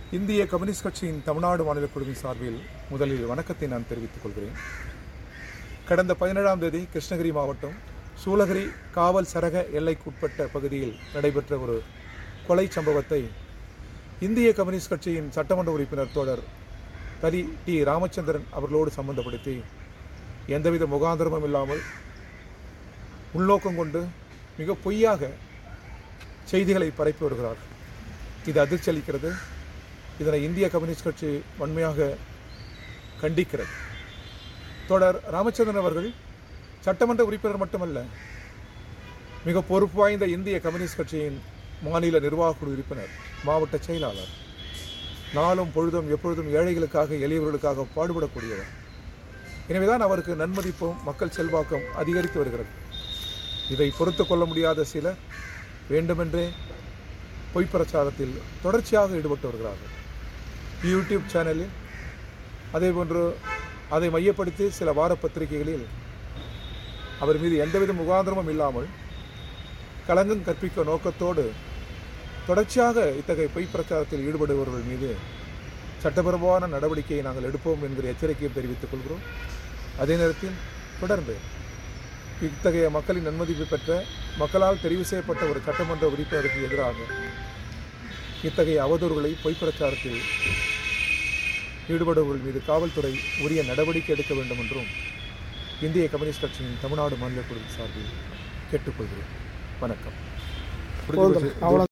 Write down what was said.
இந்திய கம்யூனிஸ்ட் கட்சியின் தமிழ்நாடு மாநில குழுவின் சார்பில் முதலில் வணக்கத்தை நான் தெரிவித்துக் கொள்கிறேன் கடந்த பதினேழாம் தேதி கிருஷ்ணகிரி மாவட்டம் சூலகிரி காவல் சரக எல்லைக்குட்பட்ட பகுதியில் நடைபெற்ற ஒரு கொலை சம்பவத்தை இந்திய கம்யூனிஸ்ட் கட்சியின் சட்டமன்ற உறுப்பினர் தோழர் தரி டி ராமச்சந்திரன் அவர்களோடு சம்பந்தப்படுத்தி எந்தவித முகாந்திரமும் இல்லாமல் உள்நோக்கம் கொண்டு மிக பொய்யாக செய்திகளை பரப்பி வருகிறார் இது அதிர்ச்சி அளிக்கிறது இதனை இந்திய கம்யூனிஸ்ட் கட்சி வன்மையாக கண்டிக்கிறது தொடர் ராமச்சந்திரன் அவர்கள் சட்டமன்ற உறுப்பினர் மட்டுமல்ல மிக பொறுப்பு வாய்ந்த இந்திய கம்யூனிஸ்ட் கட்சியின் மாநில நிர்வாக குழு உறுப்பினர் மாவட்ட செயலாளர் நாளும் பொழுதும் எப்பொழுதும் ஏழைகளுக்காக எளியவர்களுக்காக பாடுபடக்கூடியவர் எனவேதான் அவருக்கு நன்மதிப்பும் மக்கள் செல்வாக்கும் அதிகரித்து வருகிறது இதை பொறுத்து கொள்ள முடியாத சிலர் வேண்டுமென்றே பொய் பிரச்சாரத்தில் தொடர்ச்சியாக ஈடுபட்டு வருகிறார்கள் யூடியூப் சேனலில் அதேபோன்று அதை மையப்படுத்தி சில வார பத்திரிகைகளில் அவர் மீது எந்தவித முகாந்திரமும் இல்லாமல் களங்கம் கற்பிக்க நோக்கத்தோடு தொடர்ச்சியாக இத்தகைய பொய் பிரச்சாரத்தில் ஈடுபடுபவர்கள் மீது சட்டபரமான நடவடிக்கையை நாங்கள் எடுப்போம் என்கிற எச்சரிக்கையை தெரிவித்துக் கொள்கிறோம் அதே நேரத்தில் தொடர்ந்து இத்தகைய மக்களின் நன்மதிப்பு பெற்ற மக்களால் தெரிவு செய்யப்பட்ட ஒரு சட்டமன்ற உறுப்பினருக்கு எதிராக இத்தகைய அவதூறுகளை பொய் பிரச்சாரத்தில் ஈடுபடுபவர்கள் மீது காவல்துறை உரிய நடவடிக்கை எடுக்க வேண்டும் என்றும் இந்திய கம்யூனிஸ்ட் கட்சியின் தமிழ்நாடு மாநில குழு சார்பில் கேட்டுக்கொள்கிறேன் வணக்கம் போதும் அவ்வளோ